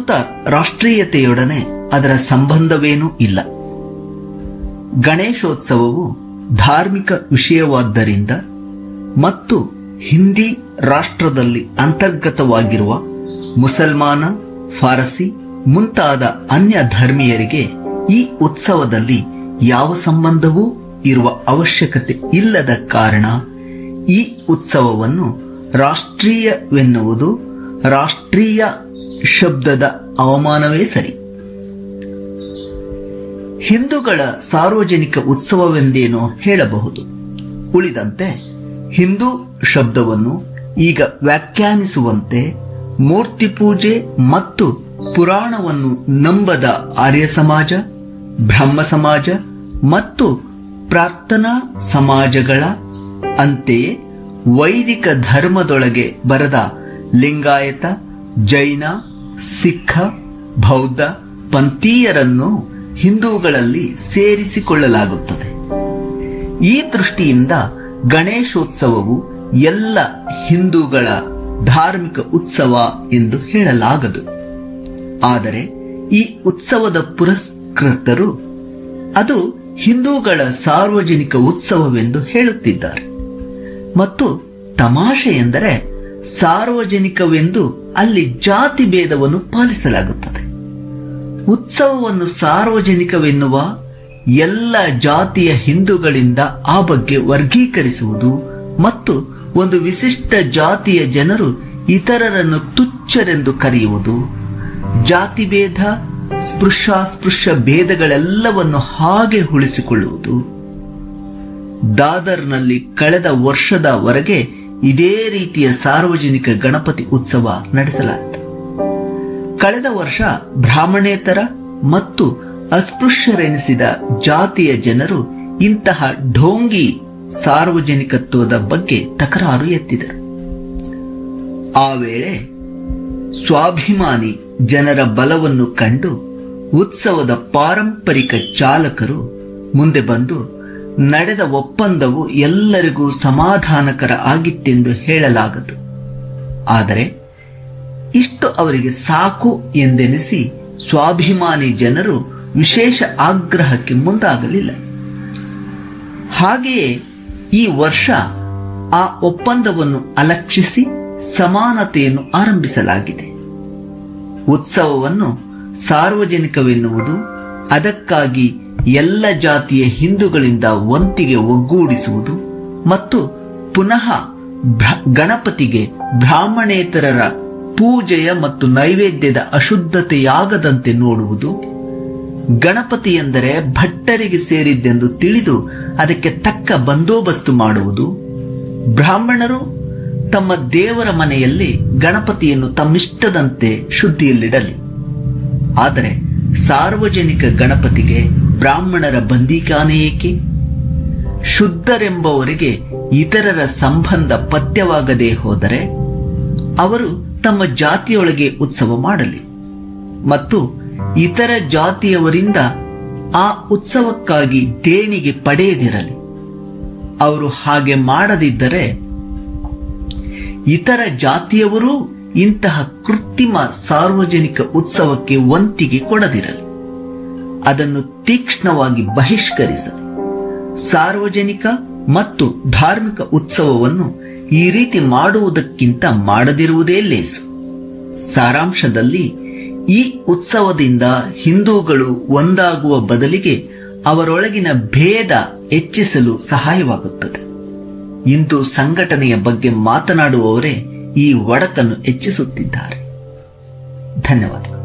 ಪ್ರಸ್ತುತ ರಾಷ್ಟ್ರೀಯತೆಯೊಡನೆ ಅದರ ಸಂಬಂಧವೇನೂ ಇಲ್ಲ ಗಣೇಶೋತ್ಸವವು ಧಾರ್ಮಿಕ ವಿಷಯವಾದ್ದರಿಂದ ಮತ್ತು ಹಿಂದಿ ರಾಷ್ಟ್ರದಲ್ಲಿ ಅಂತರ್ಗತವಾಗಿರುವ ಮುಸಲ್ಮಾನ ಫಾರಸಿ ಮುಂತಾದ ಅನ್ಯ ಧರ್ಮೀಯರಿಗೆ ಈ ಉತ್ಸವದಲ್ಲಿ ಯಾವ ಸಂಬಂಧವೂ ಇರುವ ಅವಶ್ಯಕತೆ ಇಲ್ಲದ ಕಾರಣ ಈ ಉತ್ಸವವನ್ನು ರಾಷ್ಟ್ರೀಯವೆನ್ನುವುದು ರಾಷ್ಟ್ರೀಯ ಶಬ್ದದ ಅವಮಾನವೇ ಸರಿ ಹಿಂದೂಗಳ ಸಾರ್ವಜನಿಕ ಉತ್ಸವವೆಂದೇನೋ ಹೇಳಬಹುದು ಉಳಿದಂತೆ ಹಿಂದೂ ಶಬ್ದವನ್ನು ಈಗ ವ್ಯಾಖ್ಯಾನಿಸುವಂತೆ ಮೂರ್ತಿ ಪೂಜೆ ಮತ್ತು ಪುರಾಣವನ್ನು ನಂಬದ ಆರ್ಯ ಸಮಾಜ ಬ್ರಹ್ಮ ಸಮಾಜ ಮತ್ತು ಪ್ರಾರ್ಥನಾ ಸಮಾಜಗಳ ಅಂತೆಯೇ ವೈದಿಕ ಧರ್ಮದೊಳಗೆ ಬರದ ಲಿಂಗಾಯತ ಜೈನ ಸಿಖ್ ಬೌದ್ಧ ಪಂಥೀಯರನ್ನು ಹಿಂದೂಗಳಲ್ಲಿ ಸೇರಿಸಿಕೊಳ್ಳಲಾಗುತ್ತದೆ ಈ ದೃಷ್ಟಿಯಿಂದ ಗಣೇಶೋತ್ಸವವು ಎಲ್ಲ ಹಿಂದೂಗಳ ಧಾರ್ಮಿಕ ಉತ್ಸವ ಎಂದು ಹೇಳಲಾಗದು ಆದರೆ ಈ ಉತ್ಸವದ ಪುರಸ್ಕೃತರು ಅದು ಹಿಂದೂಗಳ ಸಾರ್ವಜನಿಕ ಉತ್ಸವವೆಂದು ಹೇಳುತ್ತಿದ್ದಾರೆ ಮತ್ತು ತಮಾಷೆ ಎಂದರೆ ಸಾರ್ವಜನಿಕವೆಂದು ಅಲ್ಲಿ ಜಾತಿ ಭೇದವನ್ನು ಪಾಲಿಸಲಾಗುತ್ತದೆ ಉತ್ಸವವನ್ನು ಸಾರ್ವಜನಿಕವೆನ್ನುವ ಎಲ್ಲ ಜಾತಿಯ ಹಿಂದೂಗಳಿಂದ ಆ ಬಗ್ಗೆ ವರ್ಗೀಕರಿಸುವುದು ಮತ್ತು ಒಂದು ವಿಶಿಷ್ಟ ಜಾತಿಯ ಜನರು ಇತರರನ್ನು ತುಚ್ಛರೆಂದು ಕರೆಯುವುದು ಜಾತಿ ಭೇದ ಸ್ಪೃಶ್ಯಾಸ್ಪೃಶ್ಯ ಭೇದಗಳೆಲ್ಲವನ್ನು ಹಾಗೆ ಉಳಿಸಿಕೊಳ್ಳುವುದು ದಾದರ್ನಲ್ಲಿ ಕಳೆದ ವರ್ಷದವರೆಗೆ ಇದೇ ರೀತಿಯ ಸಾರ್ವಜನಿಕ ಗಣಪತಿ ಉತ್ಸವ ನಡೆಸಲಾಯಿತು ಕಳೆದ ವರ್ಷ ಬ್ರಾಹ್ಮಣೇತರ ಮತ್ತು ಅಸ್ಪೃಶ್ಯರೆನಿಸಿದ ಜಾತಿಯ ಜನರು ಇಂತಹ ಢೋಂಗಿ ಸಾರ್ವಜನಿಕತ್ವದ ಬಗ್ಗೆ ತಕರಾರು ಎತ್ತಿದರು ಆ ವೇಳೆ ಸ್ವಾಭಿಮಾನಿ ಜನರ ಬಲವನ್ನು ಕಂಡು ಉತ್ಸವದ ಪಾರಂಪರಿಕ ಚಾಲಕರು ಮುಂದೆ ಬಂದು ನಡೆದ ಒಪ್ಪಂದವು ಎಲ್ಲರಿಗೂ ಸಮಾಧಾನಕರ ಆಗಿತ್ತೆಂದು ಹೇಳಲಾಗದು ಆದರೆ ಇಷ್ಟು ಅವರಿಗೆ ಸಾಕು ಎಂದೆನಿಸಿ ಸ್ವಾಭಿಮಾನಿ ಜನರು ವಿಶೇಷ ಆಗ್ರಹಕ್ಕೆ ಮುಂದಾಗಲಿಲ್ಲ ಹಾಗೆಯೇ ಈ ವರ್ಷ ಆ ಒಪ್ಪಂದವನ್ನು ಅಲಕ್ಷಿಸಿ ಸಮಾನತೆಯನ್ನು ಆರಂಭಿಸಲಾಗಿದೆ ಉತ್ಸವವನ್ನು ಸಾರ್ವಜನಿಕವೆನ್ನುವುದು ಅದಕ್ಕಾಗಿ ಎಲ್ಲ ಜಾತಿಯ ಹಿಂದೂಗಳಿಂದ ಒಂತಿಗೆ ಒಗ್ಗೂಡಿಸುವುದು ಮತ್ತು ಪುನಃ ಭ್ರ- ಗಣಪತಿಗೆ ಬ್ರಾಹ್ಮಣೇತರರ ಪೂಜೆಯ ಮತ್ತು ನೈವೇದ್ಯದ ಅಶುದ್ಧತೆಯಾಗದಂತೆ ನೋಡುವುದು ಗಣಪತಿ ಎಂದರೆ ಭಟ್ಟರಿಗೆ ಸೇರಿದ್ದೆಂದು ತಿಳಿದು ಅದಕ್ಕೆ ತಕ್ಕ ಬಂದೋಬಸ್ತು ಮಾಡುವುದು ಬ್ರಾಹ್ಮಣರು ತಮ್ಮ ದೇವರ ಮನೆಯಲ್ಲಿ ಗಣಪತಿಯನ್ನು ತಮ್ಮಿಷ್ಟದಂತೆ ಶುದ್ಧಿಯಲ್ಲಿಡಲಿ ಆದರೆ ಸಾರ್ವಜನಿಕ ಗಣಪತಿಗೆ ಬ್ರಾಹ್ಮಣರ ಬಂದೀಖಾನೆ ಏಕೆ ಶುದ್ಧರೆಂಬವರಿಗೆ ಇತರರ ಸಂಬಂಧ ಪಥ್ಯವಾಗದೇ ಹೋದರೆ ಅವರು ತಮ್ಮ ಜಾತಿಯೊಳಗೆ ಉತ್ಸವ ಮಾಡಲಿ ಮತ್ತು ಇತರ ಜಾತಿಯವರಿಂದ ಆ ಉತ್ಸವಕ್ಕಾಗಿ ದೇಣಿಗೆ ಪಡೆಯದಿರಲಿ ಅವರು ಹಾಗೆ ಮಾಡದಿದ್ದರೆ ಇತರ ಜಾತಿಯವರೂ ಇಂತಹ ಕೃತ್ರಿಮ ಸಾರ್ವಜನಿಕ ಉತ್ಸವಕ್ಕೆ ವಂತಿಗೆ ಕೊಡದಿರಲಿ ಅದನ್ನು ತೀಕ್ಷ್ಣವಾಗಿ ಬಹಿಷ್ಕರಿಸಲಿ ಸಾರ್ವಜನಿಕ ಮತ್ತು ಧಾರ್ಮಿಕ ಉತ್ಸವವನ್ನು ಈ ರೀತಿ ಮಾಡುವುದಕ್ಕಿಂತ ಮಾಡದಿರುವುದೇ ಲೇಸು ಸಾರಾಂಶದಲ್ಲಿ ಈ ಉತ್ಸವದಿಂದ ಹಿಂದೂಗಳು ಒಂದಾಗುವ ಬದಲಿಗೆ ಅವರೊಳಗಿನ ಭೇದ ಹೆಚ್ಚಿಸಲು ಸಹಾಯವಾಗುತ್ತದೆ ಇಂದು ಸಂಘಟನೆಯ ಬಗ್ಗೆ ಮಾತನಾಡುವವರೇ ಈ ಒಡಕನ್ನು ಹೆಚ್ಚಿಸುತ್ತಿದ್ದಾರೆ ಧನ್ಯವಾದ